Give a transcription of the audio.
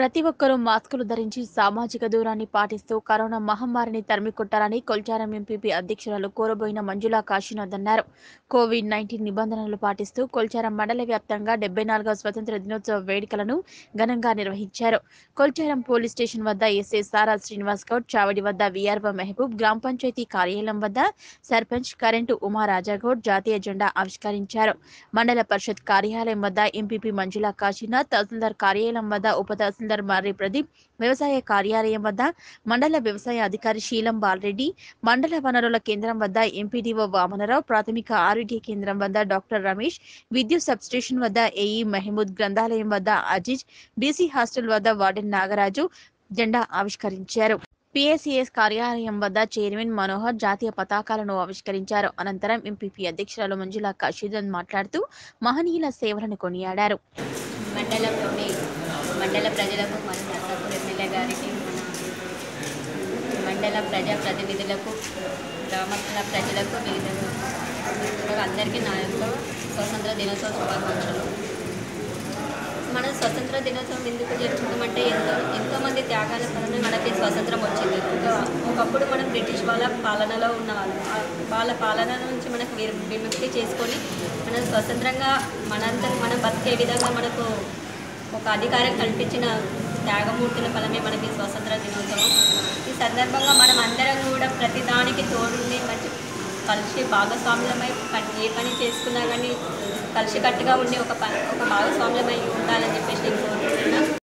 ప్రతి ఒక్కరూ మాస్కులు ధరించి సామాజిక దూరాన్ని పాటిస్తూ కరోనా మహమ్మారిని తరిమికొట్టాలని కొల్చారం ఎంపీపీ అధ్యక్షురాలు కోరబోయిన మంజులా కాశీనాథ్ అన్నారు కోవిడ్ నైన్టీన్ నిబంధనలు పాటిస్తూ కొల్చారం మండల వ్యాప్తంగా డెబ్బై నాలుగవ స్వతంత్ర దినోత్సవ వేడుకలను ఘనంగా నిర్వహించారు కొల్చారం పోలీస్ స్టేషన్ వద్ద ఎస్ఐ సారా శ్రీనివాస్ గౌడ్ చావడి వద్ద విఆర్ఓ మెహబూబ్ గ్రామ పంచాయతీ కార్యాలయం వద్ద సర్పంచ్ కరెంటు ఉమా రాజాగౌడ్ జాతీయ జెండా ఆవిష్కరించారు మండల పరిషత్ కార్యాలయం వద్ద ఎంపీపీ మంజులా కాశీనాథ్ తహసీల్దార్ కార్యాలయం వద్ద ఉప తహసీల్దార్ మర్రి ప్రదీప్ వ్యవసాయ కార్యాలయం వద్ద మండల వ్యవసాయ అధికారి శీలం బాలరెడ్డి మండల వనరుల కేంద్రం వద్ద ఎంపీడీఓ వామనరావు ప్రాథమిక ఆరోగ్య కేంద్రం వద్ద డాక్టర్ రమేష్ విద్యుత్ సబ్స్టేషన్ వద్ద ఏఈ మహమూద్ గ్రంథాలయం వద్ద అజీజ్ బీసీ హాస్టల్ వద్ద వార్డెన్ నాగరాజు జెండా ఆవిష్కరించారు పిఎస్సిఎస్ కార్యాలయం వద్ద చైర్మన్ మనోహర్ జాతీయ పతాకాలను ఆవిష్కరించారు అనంతరం ఎంపీపీ అధ్యక్షురాలు మంజులా కాశీదన్ మాట్లాడుతూ మహనీయుల సేవలను కొనియాడారు మండలంలోని మండల ప్రజలకు మన నర్సాపూర్ ఎమ్మెల్యే గారికి మన మండల ప్రజా ప్రతినిధులకు గ్రామాల ప్రజలకు వివిధ మిత్రులకు అందరికీ నా యొక్క స్వతంత్ర దినోత్సవ శుభాకాంక్షలు మన స్వతంత్ర దినోత్సవం ఎందుకు జరుపుకుంటామంటే ఎంతో ఎంతోమంది త్యాగాల వలన మనకి స్వతంత్రం వచ్చింది ఒక ఒకప్పుడు మనం బ్రిటిష్ వాళ్ళ పాలనలో ఉన్న వాళ్ళు ఆ- వాళ్ళ పాలన నుంచి మనకు విర- విముక్తి చేసుకొని మనం స్వతంత్రంగా మనందరం మనం బతికే విధంగా మనకు ఒక అధికారం కల్పించిన త్యాగమూర్తుల ఫలమే మనకి స్వతంత్ర దినోత్సవం ఈ సందర్భంగా మనం అందరం కూడా ప్రతి దానికి తోడుండి మంచి కలిసి భాగస్వామ్యమై పని- ఏ పని చేసుకున్నా కానీ కలిసికట్టుగా ఉండి ఒక పని ఒక భాగస్వామ్యమై ఉండాలని చెప్పేసి నేను కోరుకుంటున్నాను